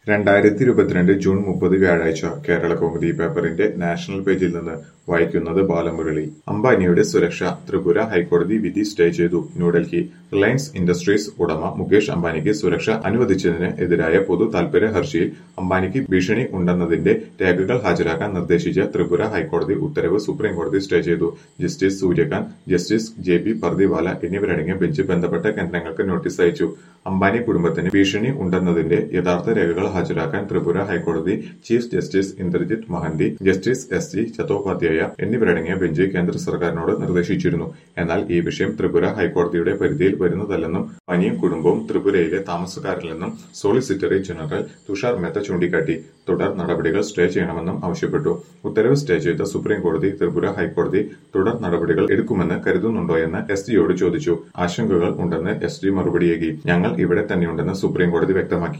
രണ്ടായിരത്തി ഇരുപത്തിരണ്ട് ജൂൺ മുപ്പത് വ്യാഴാഴ്ച കേരള കൗമുദി പേപ്പറിന്റെ നാഷണൽ പേജിൽ നിന്ന് വായിക്കുന്നത് ബാലമുരളി അംബാനിയുടെ സുരക്ഷ ത്രിപുര ഹൈക്കോടതി വിധി സ്റ്റേ ചെയ്തു ന്യൂഡൽഹി റിലയൻസ് ഇൻഡസ്ട്രീസ് ഉടമ മുകേഷ് അംബാനിക്ക് സുരക്ഷ അനുവദിച്ചതിന് എതിരായ പൊതു താൽപര്യ ഹർജിയിൽ അംബാനിക്ക് ഭീഷണി ഉണ്ടെന്നതിന്റെ രേഖകൾ ഹാജരാക്കാൻ നിർദ്ദേശിച്ച ത്രിപുര ഹൈക്കോടതി ഉത്തരവ് സുപ്രീംകോടതി സ്റ്റേ ചെയ്തു justice Surya Kant justice J B Pardiwala എന്നിവരടങ്ങിയ ബെഞ്ച് ബന്ധപ്പെട്ട കേന്ദ്രങ്ങൾക്ക് നോട്ടീസ് അയച്ചു അംബാനി കുടുംബത്തിന് ഭീഷണി ഉണ്ടെന്നതിന്റെ യഥാർത്ഥ രേഖകൾ ഹാജരാക്കാൻ ത്രിപുര ഹൈക്കോടതി chief justice Indrajit Mahanty justice S G Chattopadhyay എന്നിവരടങ്ങിയ ബെഞ്ച് കേന്ദ്ര സർക്കാരിനോട് നിർദ്ദേശിച്ചിരുന്നു എന്നാൽ ഈ വിഷയം ത്രിപുര ഹൈക്കോടതിയുടെ പരിധിയിൽ വരുന്നതല്ലെന്നും അനിയും കുടുംബവും ത്രിപുരയിലെ താമസക്കാരില്ലെന്നും സോളിസിറ്ററി ജനറൽ തുഷാർ മെഹ്ത്ത ചൂണ്ടിക്കാട്ടി തുടർ നടപടികൾ സ്റ്റേ ചെയ്യണമെന്നും ആവശ്യപ്പെട്ടു ഉത്തരവ് സ്റ്റേ ചെയ്ത സുപ്രീം കോടതി ത്രിപുര ഹൈക്കോടതി തുടർ നടപടികൾ എടുക്കുമെന്ന് കരുതുന്നുണ്ടോയെന്ന് എസ് ഡിയോട് ചോദിച്ചു ആശങ്കകൾ ഉണ്ടെന്ന് എസ് ഡി മറുപടിയേകി ഞങ്ങൾ ഇവിടെ തന്നെയുണ്ടെന്ന് സുപ്രീം കോടതി വ്യക്തമാക്കി